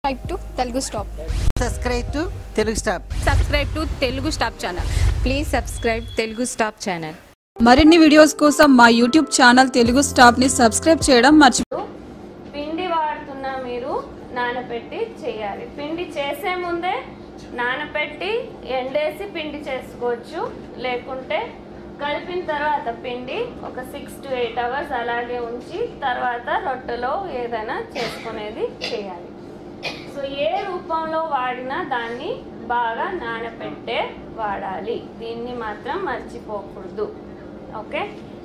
subscribe to Telugu stop subscribe to Telugu stop subscribe to Telugu stop channel please subscribe Telugu stop channel మరిన్ని videos కోసం మా YouTube channel Telugu స్టాప్ని subscribe చేయడం మర్చిపో పిండి వాడుతున్న మీరు నానబెట్టి చేయాలి పిండి చేసే ముందే నానబెట్టి ఎండేసి పిండి చేసుకోవచ్చు లేకుంటే కలిపిన తర్వాత పిండి ఒక సిక్స్ టు ఎయిట్ అవర్స్ అలాగే ఉంచి తర్వాత రొట్టెలో ఏదైనా చేసుకునేది చేయాలి సో ఏ రూపంలో వాడినా దాన్ని బాగా నానబెట్టే వాడాలి దీన్ని మాత్రం మర్చిపోకూడదు okay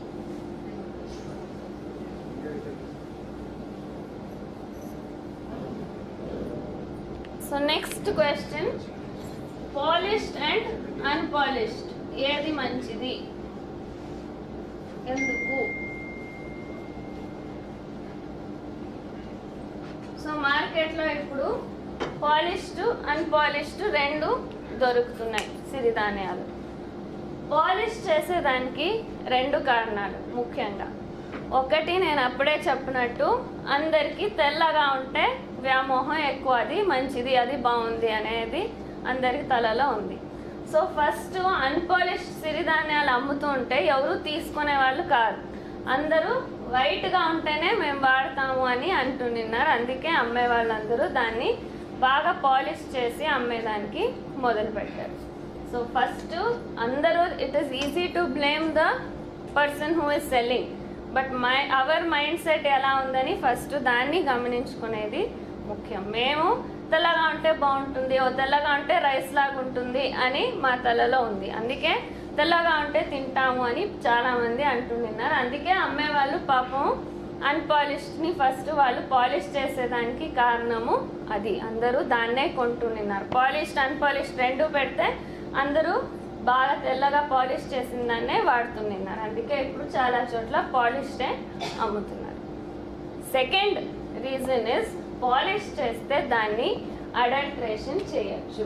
so next question polished and unpolished ఏది మంచిది ఎందుకు సో మార్కెట్లో ఇప్పుడు పాలిష్డ్ అన్పాలిష్డ్ రెండు దొరుకుతున్నాయి సిరిధాన్యాలు పాలిష్ చేసేదానికి రెండు కారణాలు ముఖ్యంగా ఒకటి నేను అప్పుడే చెప్పినట్టు అందరికీ తెల్లగా ఉంటే వ్యామోహం ఎక్కువ అది మంచిది అది బాగుంది అనేది అందరికి తలలో ఉంది సో ఫస్ట్ అన్పాలిష్ సిరిధాన్యాలు అమ్ముతూ ఉంటే ఎవరు తీసుకునే వాళ్ళు కాదు అందరూ వైట్గా ఉంటేనే మేము వాడతాము అని అంటున్నారు అందుకే అమ్మే వాళ్ళందరూ దాన్ని బాగా పాలిష్ చేసి అమ్మేదానికి మొదలుపెట్టారు సో ఫస్ట్ అందరూ it is easy to blame the person who is selling but my our mindset ఎలా ఉందని ఫస్ట్ దాన్ని గమనించుకునేది ముఖ్యం మేము తెల్లగా ఉంటే బాగుంటుంది ఓ తెల్లగా ఉంటే రైస్ లాగా ఉంటుంది అని మా తలలో ఉంది అందుకే తెల్లగా ఉంటే తింటాము అని చాలామంది అంటున్నారు అందుకే అమ్మే వాళ్ళు పాపం అన్పాలిష్డ్ని ఫస్ట్ వాళ్ళు పాలిష్ చేసేదానికి కారణము అది అందరూ దాన్నే కొంటున్నారు పాలిష్డ్ అన్పాలిష్డ్ రెండు పెడితే అందరూ బాగా తెల్లగా పాలిష్ చేసిన దాన్నే వాడుతున్నారు అందుకే ఇప్పుడు చాలా చోట్ల పాలిష్డే అమ్ముతున్నారు సెకండ్ రీజన్ ఇస్ పాలిష్ చేస్తే దాన్ని అడల్ట్రేషన్ చేయొచ్చు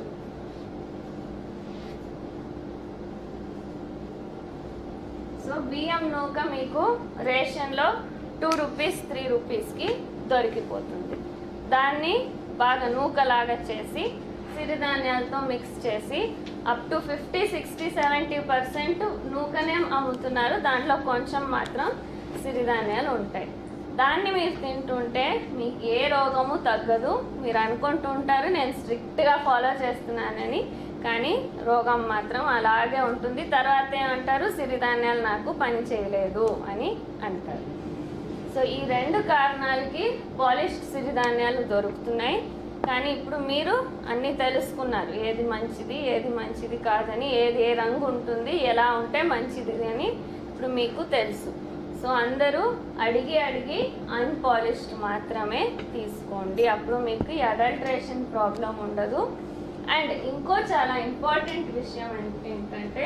సో బియ్యం నూక మీకు రేషన్లో టూ రూపీస్ త్రీ రూపీస్కి దొరికిపోతుంది దాన్ని బాగా నూకలాగా చేసి సిరిధాన్యాలతో మిక్స్ చేసి up to fifty sixty seventy percent నూకనే అమ్ముతున్నారు దాంట్లో కొంచెం మాత్రం సిరిధాన్యాలు ఉంటాయి దాన్ని మీరు తింటుంటే మీకు ఏ రోగము తగ్గదు మీరు అనుకుంటూ ఉంటారు నేను స్ట్రిక్ట్గా ఫాలో చేస్తున్నానని కానీ రోగం మాత్రం అలాగే ఉంటుంది తర్వాత ఏమంటారు సిరిధాన్యాలు నాకు పని చేయలేదు అని అంటారు సో ఈ రెండు కారణాలకి పాలిష్డ్ సిరిధాన్యాలు దొరుకుతున్నాయి కానీ ఇప్పుడు మీరు అన్నీ తెలుసుకున్నారు ఏది మంచిది ఏది మంచిది కాదని ఏది ఏ రంగు ఉంటుంది ఎలా ఉంటే మంచిది అని ఇప్పుడు మీకు తెలుసు సో అందరూ అడిగి అడిగి అన్పాలిష్డ్ మాత్రమే తీసుకోండి అప్పుడు మీకు ఈ అడల్ట్రేషన్ ప్రాబ్లం ఉండదు అండ్ ఇంకో చాలా ఇంపార్టెంట్ విషయం ఏంటి- ఏంటంటే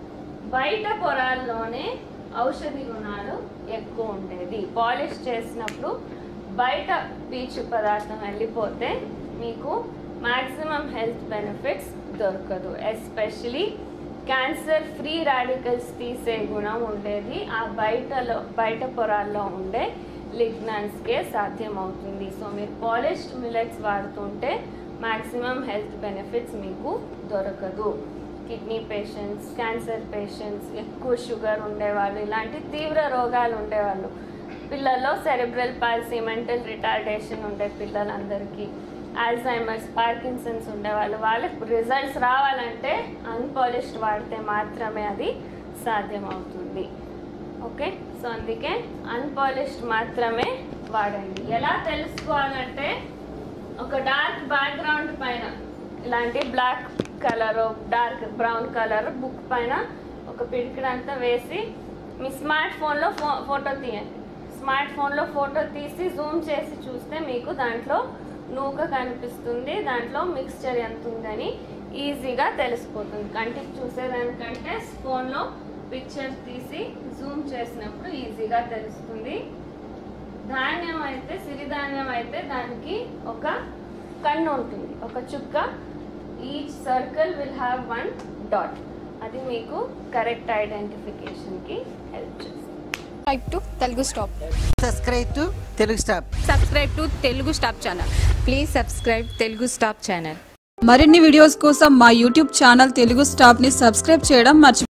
బయట పొరాల్లోనే ఔషధి గుణాలు ఎక్కువ ఉండేది పాలిష్ చేసినప్పుడు బయట పీచు పదార్థం వెళ్ళిపోతే మీకు మ్యాక్సిమం హెల్త్ బెనిఫిట్స్ దొరకదు ఎస్పెషలీ క్యాన్సర్ ఫ్రీ రాడికల్స్ తీసే గుణం ఉండేది ఆ బయటలో బయట పొరాల్లో ఉండే లిగ్నాన్స్కే సాధ్యమవుతుంది సో మీరు పాలిష్డ్ మిలెట్స్ వాడుతుంటే మ్యాక్సిమం హెల్త్ బెనిఫిట్స్ మీకు దొరకదు కిడ్నీ పేషెంట్స్ క్యాన్సర్ పేషెంట్స్ ఎక్కువ షుగర్ ఉండేవాళ్ళు ఇలాంటి తీవ్ర రోగాలు ఉండేవాళ్ళు పిల్లల్లో సెరెబ్రల్ పాలసీ మెంటల్ రిటార్డేషన్ ఉండే పిల్లలందరికీ ఆల్జైమర్స్ పార్కిన్సన్స్ ఉండేవాళ్ళు వాళ్ళకి రిజల్ట్స్ రావాలంటే అన్పాలిష్డ్ వాడితే మాత్రమే అది సాధ్యమవుతుంది ఓకే సో అందుకే అన్పాలిష్డ్ మాత్రమే వాడండి ఎలా తెలుసుకోవాలంటే ఒక డార్క్ బ్యాక్గ్రౌండ్ పైన ఇలాంటి black colour dark brown colour book పైన ఒక పిడికిడంతా వేసి మీ స్మార్ట్ ఫోన్లో ఫో ఫోటో తీయండి స్మార్ట్ ఫోన్లో ఫోటో తీసి జూమ్ చేసి చూస్తే మీకు దాంట్లో నూక కనిపిస్తుంది దాంట్లో మిక్స్చర్ ఎంత ఉందని ఈజీగా తెలిసిపోతుంది కంటికి చూసేదానికంటే ఫోన్లో పిక్చర్ తీసి జూమ్ చేసినప్పుడు ఈజీగా తెలుస్తుంది ధాన్యం అయితే సిరిధాన్యం అయితే దానికి ఒక కన్ను ఉంటుంది ఒక చుక్క each circle will have one dot అది మీకు కరెక్ట్ ఐడెంటిఫికేషన్కి హెల్ప్ చేస్తుంది subscribe to Telugu stop subscribe to Telugu stop subscribe to Telugu stop channel please subscribe Telugu stop channel మరిన్ని వీడియోస్ కోసం మా యూట్యూబ్ ఛానల్ తెలుగు స్టాప్ ని సబ్స్క్రైబ్ చేయడం మర్చిపోకండి